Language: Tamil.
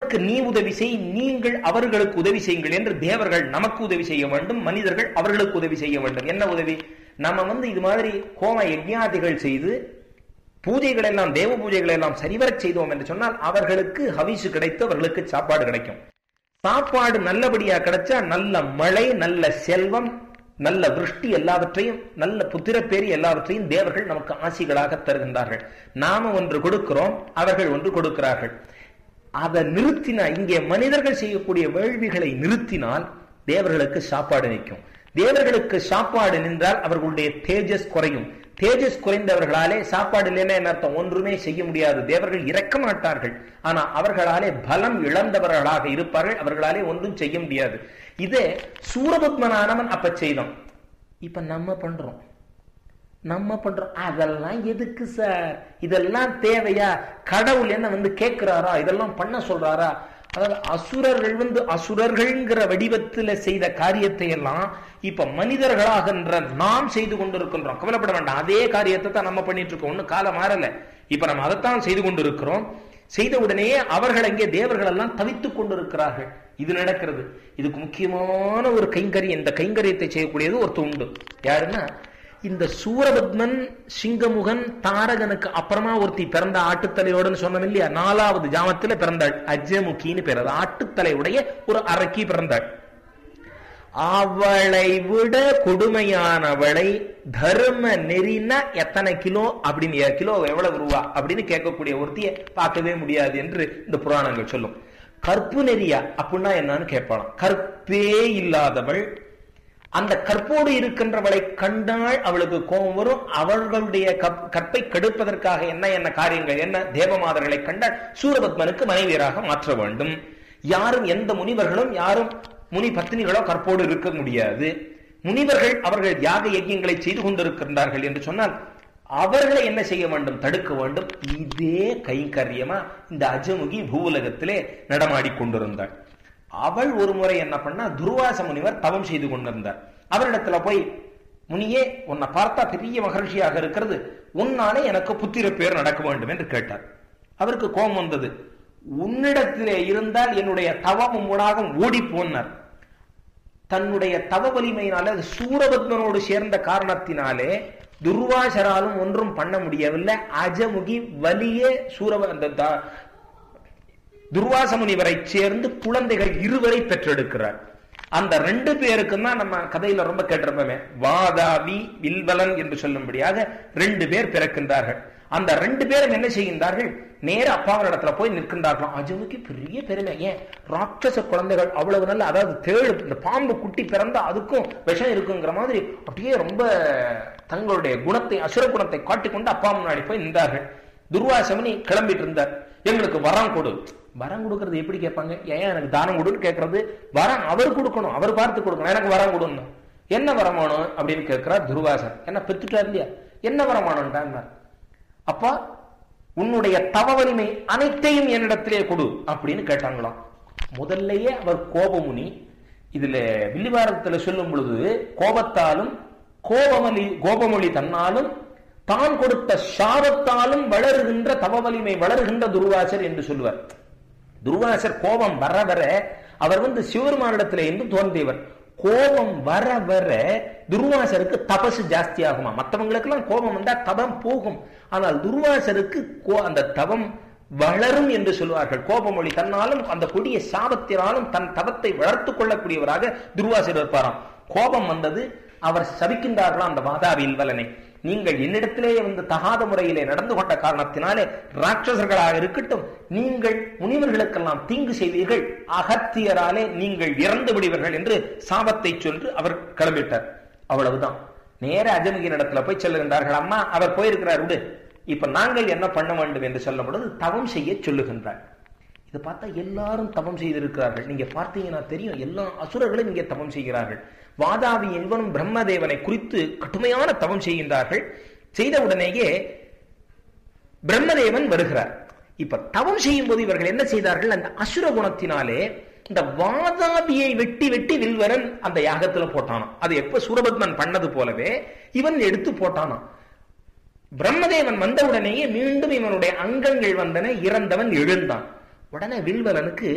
நீ உதவி செய் நீங்கள் அவர்களுக்கு உதவி செய்யுங்கள் என்று தேவர்கள் நமக்கு உதவி செய்ய வேண்டும் மனிதர்கள் அவர்களுக்கு உதவி செய்ய வேண்டும் என்ன உதவி நம்ம வந்து இது மாதிரி ஹோம யஜ்ஞாதிகள் செய்து பூஜைகள் எல்லாம் தேவ பூஜைகளை எல்லாம் சரிவரச் செய்தோம் என்று சொன்னால் அவர்களுக்கு ஹவிசு கிடைத்து அவர்களுக்கு சாப்பாடு கிடைக்கும் சாப்பாடு நல்லபடியா கிடைச்சா நல்ல மழை நல்ல செல்வம் நல்ல விருஷ்டி எல்லாவற்றையும் நல்ல புத்திரப்பேரி எல்லாவற்றையும் தேவர்கள் நமக்கு ஆசிகளாக தருகின்றார்கள் நாம ஒன்று கொடுக்கிறோம் அவர்கள் ஒன்று கொடுக்கிறார்கள் அதை நிறுத்தினா இங்கே மனிதர்கள் செய்யக்கூடிய வேள்விகளை நிறுத்தினால் தேவர்களுக்கு சாப்பாடு நிற்கும் தேவர்களுக்கு சாப்பாடு நின்றால் அவர்களுடைய தேஜஸ் குறையும் தேஜஸ் குறைந்தவர்களாலே சாப்பாடு இல்லைன்னா என்ன அர்த்தம் ஒன்றுமே செய்ய முடியாது தேவர்கள் இறக்க மாட்டார்கள் ஆனா அவர்களாலே பலம் இழந்தவர்களாக இருப்பார்கள் அவர்களாலே ஒன்றும் செய்ய முடியாது இதே சூரபத்மனானவன் அப்ப செய்தோம் இப்ப நம்ம பண்றோம் நம்ம பண்றோம் அதெல்லாம் எதுக்கு சார் இதெல்லாம் தேவையா கடவுள் என்ன வந்து கேட்கிறாரா இதெல்லாம் பண்ண சொல்றாரா அதாவது அசுரர்கள் வந்து அசுரர்கள்ங்கிற வடிவத்துல செய்த காரியத்தை எல்லாம் இப்ப மனிதர்களாகின்ற நாம் செய்து கொண்டிருக்கின்றோம் கவலைப்பட வேண்டாம் அதே காரியத்தை தான் நம்ம பண்ணிட்டு இருக்கோம் ஒன்னும் காலம் மாறல இப்ப நம்ம அதைத்தான் செய்து கொண்டிருக்கிறோம் செய்த உடனேயே அவர்கள் அங்கே தேவர்கள் எல்லாம் தவித்துக் கொண்டிருக்கிறார்கள் இது நடக்கிறது இதுக்கு முக்கியமான ஒரு கைங்கரி இந்த கைங்கரியத்தை செய்யக்கூடியது ஒரு துண்டு யாருன்னா இந்த சூரபத்மன் சிங்கமுகன் தாரகனுக்கு அப்புறமா ஒருத்தி பிறந்த ஆட்டுத்தலையோடுன்னு சொன்னோம் இல்லையா நாலாவது ஜாமத்துல பிறந்தாள் அஜமுகின்னு பேர் அது ஆட்டுத்தலையுடைய ஒரு அரக்கி பிறந்தாள் அவளை விட கொடுமையானவளை தர்ம நெறினா எத்தனை கிலோ அப்படின்னு கிலோ எவ்வளவு ரூபா அப்படின்னு கேட்கக்கூடிய ஒருத்திய பார்க்கவே முடியாது என்று இந்த புராணங்கள் சொல்லும் கற்பு நெறியா அப்படின்னா என்னன்னு கேட்பாளாம் கற்பே இல்லாதவள் அந்த கற்போடு இருக்கின்றவளை கண்டால் அவளுக்கு கோபம் வரும் அவர்களுடைய கற்பை கெடுப்பதற்காக என்ன என்ன காரியங்கள் என்ன தேவமாதர்களை கண்டால் சூரபத்மனுக்கு மனைவியராக மாற்ற வேண்டும் யாரும் எந்த முனிவர்களும் யாரும் முனி பத்தினிகளோ கற்போடு இருக்க முடியாது முனிவர்கள் அவர்கள் யாக யஜ்யங்களை செய்து கொண்டிருக்கின்றார்கள் என்று சொன்னால் அவர்களை என்ன செய்ய வேண்டும் தடுக்க வேண்டும் இதே கைங்கரியமா இந்த அஜமுகி பூவுலகத்திலே நடமாடி கொண்டிருந்தாள் அவள் ஒரு முறை என்ன பண்ணா துர்வாச முனிவர் தவம் செய்து கொண்டிருந்தார் அவரிடத்துல போய் முனியே உன்னை பார்த்தா பெரிய மகர்ஷியாக இருக்கிறது உன்னாலே எனக்கு புத்திர பேர் நடக்க வேண்டும் என்று கேட்டார் அவருக்கு கோபம் வந்தது உன்னிடத்திலே இருந்தால் என்னுடைய தவமும் உணாகம் ஓடி போனார் தன்னுடைய தவ வலிமையினாலே அது சூரபத்மனோடு சேர்ந்த காரணத்தினாலே துர்வாசராலும் ஒன்றும் பண்ண முடியவில்லை அஜமுகி வலியே சூரப அந்த துர்வாச முனிவரை சேர்ந்து குழந்தைகள் இருவரை பெற்றெடுக்கிறார் அந்த ரெண்டு பேருக்கும் தான் நம்ம கதையில ரொம்ப கேட்டிருப்போமே வாதாவி வில்வலன் என்று சொல்லும்படியாக ரெண்டு பேர் பிறக்கின்றார்கள் அந்த ரெண்டு பேரும் என்ன செய்கின்றார்கள் நேர அப்பாவிடத்துல போய் நிற்கின்றார்களாம் அஜமுக்கு பெரிய பெருமை ஏன் ராட்சச குழந்தைகள் அவ்வளவு நல்ல அதாவது தேழு இந்த பாம்பு குட்டி பிறந்தா அதுக்கும் விஷம் இருக்குங்கிற மாதிரி அப்படியே ரொம்ப தங்களுடைய குணத்தை அசுர குணத்தை காட்டிக்கொண்டு அப்பா முன்னாடி போய் நின்றார்கள் துர்வாசமனி கிளம்பிட்டு இருந்தார் எங்களுக்கு வரம் கொடு வரம் கொடுக்கறது எப்படி கேட்பாங்க ஏன் எனக்கு தானம் கொடுன்னு கேட்கறது வரம் அவர் கொடுக்கணும் அவர் பார்த்து கொடுக்கணும் எனக்கு வரம் கொடுன்னு என்ன வரம் வேணும் அப்படின்னு கேட்கிறார் துர்வாசன் என்ன பெற்றுட்டா இல்லையா என்ன வரம் வேணும்டான் அப்பா உன்னுடைய தவ வலிமை அனைத்தையும் என்னிடத்திலே கொடு அப்படின்னு கேட்டாங்களாம் முதல்லயே அவர் கோபமுனி இதுல வில்லிவாரத்துல சொல்லும் பொழுது கோபத்தாலும் கோபமொழி கோபமொழி தன்னாலும் தான் கொடுத்த சாபத்தாலும் வளருகின்ற தவ வலிமை வளருகின்ற துர்வாசர் என்று சொல்லுவார் துர்வாசர் கோபம் வர வர அவர் வந்து சிவருமானிடத்துல என்று தோன்றியவர் கோபம் வர வர துர்வாசருக்கு தபசு ஜாஸ்தி ஆகுமா மற்றவங்களுக்கு எல்லாம் கோபம் வந்தா தபம் போகும் ஆனால் துர்வாசருக்கு அந்த தவம் வளரும் என்று சொல்வார்கள் கோபமொழி தன்னாலும் அந்த கொடிய சாபத்தினாலும் தன் தவத்தை வளர்த்துக் கொள்ளக்கூடியவராக துர்வாசர் இருப்பாராம் கோபம் வந்தது அவர் சபிக்கின்றார்களாம் அந்த வாதாவில் வலனை நீங்கள் என்னிடத்திலேயே வந்து தகாத முறையிலே நடந்து கொண்ட காரணத்தினாலே ராட்சசர்களாக இருக்கட்டும் நீங்கள் முனிவர்களுக்கெல்லாம் தீங்கு செய்வீர்கள் அகத்தியராலே நீங்கள் இறந்து விடுவீர்கள் என்று சாபத்தை சொல்லி அவர் கிளம்பிட்டார் அவ்வளவுதான் நேர அஜமுகின் இடத்துல போய் சொல்லுகின்றார்கள் அம்மா அவர் போயிருக்கிறார் விடு இப்ப நாங்கள் என்ன பண்ண வேண்டும் என்று சொல்லும் பொழுது தவம் செய்ய சொல்லுகின்றார் இதை பார்த்தா எல்லாரும் தவம் செய்திருக்கிறார்கள் நீங்க பார்த்தீங்கன்னா தெரியும் எல்லா அசுரர்களும் இங்கே தவம் செய்கிறார்கள் வாதாவி என்பவனும் பிரம்மதேவனை குறித்து கடுமையான தவம் செய்கின்றார்கள் செய்த உடனேயே பிரம்மதேவன் வருகிறார் இப்ப தவம் செய்யும் போது இவர்கள் என்ன செய்தார்கள் அந்த அசுர குணத்தினாலே இந்த வாதாபியை வெட்டி வெட்டி வில்வரன் அந்த யாகத்துல போட்டானாம் அது எப்ப சூரபத்மன் பண்ணது போலவே இவன் எடுத்து போட்டானாம் பிரம்மதேவன் வந்த உடனேயே மீண்டும் இவனுடைய அங்கங்கள் வந்தன இறந்தவன் எழுந்தான் உடனே வில்வலனுக்கு